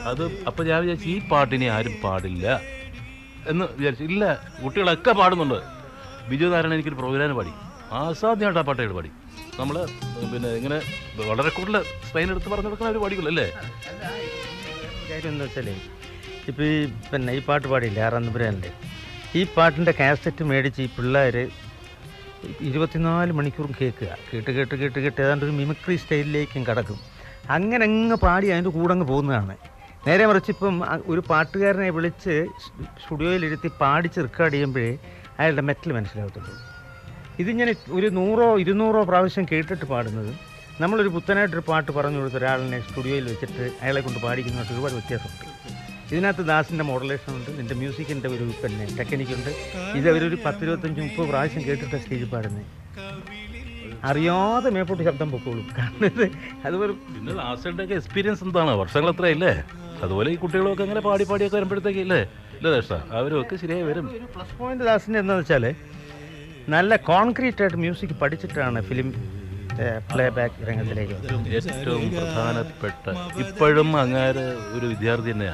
അത് അപ്പൊ ഞാൻ വിചാരിച്ചു ഈ പാട്ടിനെ ആരും പാടില്ല എന്ന് വിചാരിച്ചു ഇല്ല കുട്ടികളൊക്കെ പാടുന്നുണ്ട് ബിജു നാരായണൻ എനിക്കൊരു പ്രോഗ്രാം പാടി അസാധ്യമായിട്ട് ആ പാട്ടുകൾ പാടി നമ്മൾ പിന്നെ ഇങ്ങനെ വളരെ കൂടുതൽ സ്പെയിൻ എടുത്ത് പറഞ്ഞു കൊടുക്കുന്ന ഒരു പാടിക്കുള്ളൂ അല്ലേ കാര്യം എന്താ വെച്ചാലേ ഇപ്പോൾ ഈ പിന്നെ ഈ പാട്ട് പാടിയില്ലേ ആറാന്തപുരാൻ്റെ ഈ പാട്ടിൻ്റെ കാസറ്റ് മേടിച്ച് ഈ പിള്ളേർ ഇരുപത്തിനാല് മണിക്കൂറും കേൾക്കുക കേട്ട് കേട്ട് കേട്ട് കേട്ട് ഏതാണ്ട് ഒരു മിമിക്രി സ്റ്റൈലിലേക്കും കടക്കും അങ്ങനെ അങ്ങ് പാടി അതിൻ്റെ കൂടെ അങ്ങ് പോകുന്നതാണ് നേരെ മറിച്ച് ഇപ്പം അ- ഒരു പാട്ടുകാരനെ വിളിച്ച് സ്റ്റുഡിയോയിലിരുത്തി പാടിച്ച് റെക്കോർഡ് ചെയ്യുമ്പോഴേ അയാളുടെ മെറ്റൽ മനസ്സിലാകത്തുള്ളൂ ഇതിങ്ങനെ ഒരു നൂറോ ഇരുന്നൂറോ പ്രാവശ്യം കേട്ടിട്ട് പാടുന്നത് നമ്മളൊരു പുത്തനായിട്ടൊരു പാട്ട് പറഞ്ഞു കൊടുത്ത ഒരാളിനെ സ്റ്റുഡിയോയിൽ വെച്ചിട്ട് അയാളെ കൊണ്ട് പാടിക്കുന്നതായിട്ട് ഒരുപാട് വ്യത്യാസമുണ്ട് ഇതിനകത്ത് ദാസിൻ്റെ മോഡുലേഷൻ ഉണ്ട് ഇതിൻ്റെ മ്യൂസിക്കിൻ്റെ ഒരു പിന്നെ ടെക്നിക്കുണ്ട് ഇത് അവരൊരു പത്തിരുപത്തഞ്ച് മുപ്പത് പ്രാവശ്യം കേട്ടിട്ട് സ്റ്റേജിൽ പാടുന്നത് അറിയാതെ മേപ്പോട്ട് ശബ്ദം പൊക്കോളും കാരണം ഇത് അതുപോലെ പിന്നെ ലാസ്റ്റയുടെ ഒക്കെ എക്സ്പീരിയൻസ് എന്താണ് വർഷങ്ങൾ എത്രയില്ലേ അതുപോലെ ഈ കുട്ടികളൊക്കെ അങ്ങനെ പാടി പാടിയൊക്കെ വരുമ്പോഴത്തേക്ക് ഇല്ലേ ഇല്ലേ ദേശ അവരും ഒക്കെ ശരിയായി വരും ഒരു പ്ലസ് പോയിന്റ് ദാസിൻ്റെ എന്താണെന്ന് വെച്ചാൽ നല്ല കോൺക്രീറ്റ് ആയിട്ട് മ്യൂസിക് പഠിച്ചിട്ടാണ് ഫിലിം പ്ലേ ബാക്ക് രംഗത്തിലേക്ക് വന്നത് ഏറ്റവും പ്രധാനപ്പെട്ട ഇപ്പോഴും അങ്ങാര് ഒരു വിദ്യാർത്ഥി തന്നെയാണ്